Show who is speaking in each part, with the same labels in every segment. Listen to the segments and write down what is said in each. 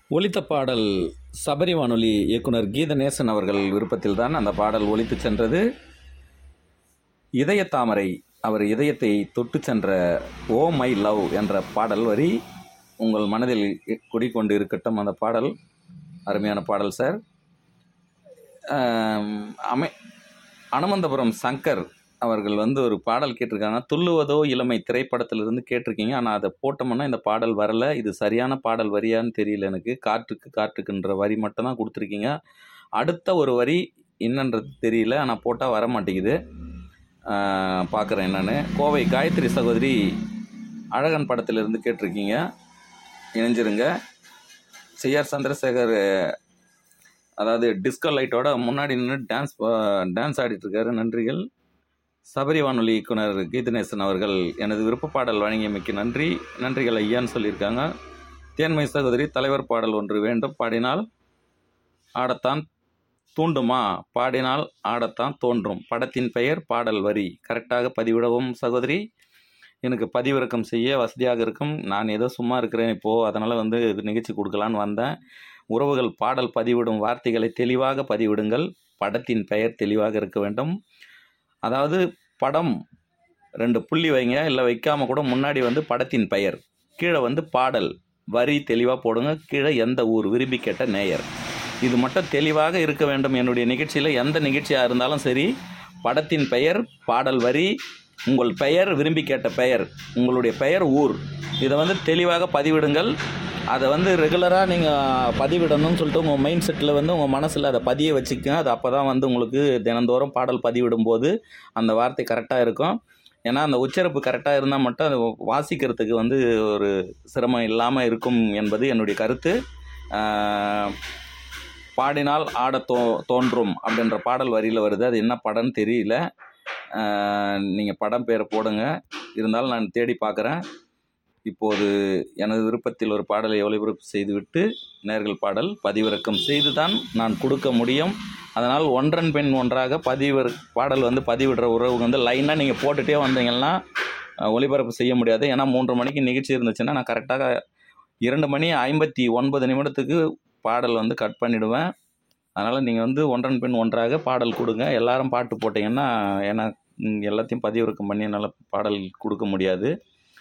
Speaker 1: ஒலித்த பாடல் சபரி வானொலி இயக்குனர் கீதநேசன் அவர்கள் விருப்பத்தில் தான் அந்த பாடல் ஒலித்து சென்றது இதய தாமரை அவர் இதயத்தை தொட்டு சென்ற ஓ மை லவ் என்ற பாடல் வரி உங்கள் மனதில் குடிக்கொண்டு இருக்கட்டும் அந்த பாடல் அருமையான பாடல் சார் ஆம், அமை அனுமந்தபுரம் சங்கர் அவர்கள் வந்து ஒரு பாடல் கேட்டிருக்காங்க துள்ளுவதோ இளமை திரைப்படத்திலிருந்து கேட்டிருக்கீங்க ஆனால் அதை போட்டோம்னா இந்த பாடல் வரல இது சரியான பாடல் வரியான்னு தெரியல எனக்கு காற்றுக்கு காற்றுக்குன்ற வரி மட்டும் தான் கொடுத்துருக்கீங்க அடுத்த ஒரு வரி என்னன்றது தெரியல ஆனால் போட்டால் வர மாட்டேங்குது பார்க்குறேன் என்னன்னு கோவை காயத்ரி சகோதரி அழகன் படத்திலிருந்து கேட்டிருக்கீங்க இணைஞ்சிருங்க சிஆர் சந்திரசேகர் அதாவது டிஸ்கோ லைட்டோட முன்னாடி நின்று டான்ஸ் டான்ஸ் ஆடிட்டு இருக்காரு நன்றிகள் சபரி வானொலி இயக்குனர் கீதநேசன் அவர்கள் எனது விருப்ப பாடல் வழங்கியமைக்கு நன்றி நன்றிகள் ஐயான்னு சொல்லியிருக்காங்க தேன்மை சகோதரி தலைவர் பாடல் ஒன்று வேண்டும் பாடினால் ஆடத்தான் தூண்டுமா பாடினால் ஆடத்தான் தோன்றும் படத்தின் பெயர் பாடல் வரி கரெக்டாக பதிவிடவும் சகோதரி எனக்கு பதிவிறக்கம் செய்ய வசதியாக இருக்கும் நான் ஏதோ சும்மா இருக்கிறேன் இப்போது அதனால் வந்து நிகழ்ச்சி கொடுக்கலான்னு வந்தேன் உறவுகள் பாடல் பதிவிடும் வார்த்தைகளை தெளிவாக பதிவிடுங்கள் படத்தின் பெயர் தெளிவாக இருக்க வேண்டும் அதாவது படம் ரெண்டு புள்ளி வைங்க இல்லை வைக்காம கூட முன்னாடி வந்து படத்தின் பெயர் கீழே வந்து பாடல் வரி தெளிவாக போடுங்க கீழே எந்த ஊர் விரும்பி கேட்ட நேயர் இது மட்டும் தெளிவாக இருக்க வேண்டும் என்னுடைய நிகழ்ச்சியில் எந்த நிகழ்ச்சியாக இருந்தாலும் சரி படத்தின் பெயர் பாடல் வரி உங்கள் பெயர் விரும்பி கேட்ட பெயர் உங்களுடைய பெயர் ஊர் இதை வந்து தெளிவாக பதிவிடுங்கள் அதை வந்து ரெகுலராக நீங்கள் பதிவிடணும்னு சொல்லிட்டு உங்கள் மைண்ட் செட்டில் வந்து உங்கள் மனசில் அதை பதிய வச்சுக்கங்க அது அப்போ தான் வந்து உங்களுக்கு தினந்தோறும் பாடல் பதிவிடும்போது அந்த வார்த்தை கரெக்டாக இருக்கும் ஏன்னா அந்த உச்சரிப்பு கரெக்டாக இருந்தால் மட்டும் அது வாசிக்கிறதுக்கு வந்து ஒரு சிரமம் இல்லாமல் இருக்கும் என்பது என்னுடைய கருத்து ஆஹ், பாடினால் ஆட தோ தோன்றும் அப்படின்ற பாடல் வரியில் வருது அது என்ன படம்னு தெரியல நீங்கள் படம் பேரை போடுங்க இருந்தாலும் நான் தேடி பார்க்குறேன் இப்போது எனது விருப்பத்தில் ஒரு பாடலை ஒளிபரப்பு செய்துவிட்டு நேர்கள் பாடல் பதிவிறக்கம் செய்து தான் நான் கொடுக்க முடியும் அதனால் ஒன்றன் பெண் ஒன்றாக பதிவிற பாடல் வந்து பதிவிடுற உறவு வந்து லைனாக நீங்கள் போட்டுகிட்டே வந்தீங்கன்னா அஹ், ஒளிபரப்பு செய்ய முடியாது ஏன்னா மூன்று மணிக்கு நிகழ்ச்சி இருந்துச்சுன்னா நான் கரெக்டாக இரண்டு மணி ஐம்பத்தி ஒன்பது நிமிடத்துக்கு பாடல் வந்து கட் பண்ணிவிடுவேன் அதனால் நீங்கள் வந்து ஒன்றன் பெண் ஒன்றாக பாடல் கொடுங்க எல்லாரும் பாட்டு போட்டிங்கன்னா ஏன்னா ம், எல்லாத்தையும் பதிவிறக்கம் பண்ணி என்னால் பாடல் கொடுக்க முடியாது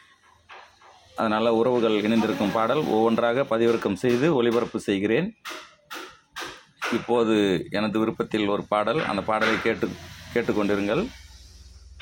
Speaker 1: அதனால் உறவுகள் இணைந்திருக்கும் பாடல் ஒவ்வொன்றாக பதிவிறக்கம் செய்து ஒளிபரப்பு செய்கிறேன் இப்போது எனது விருப்பத்தில் ஒரு பாடல் அந்த பாடலை கேட்டு கேட்டுக்கொண்டிருங்கள்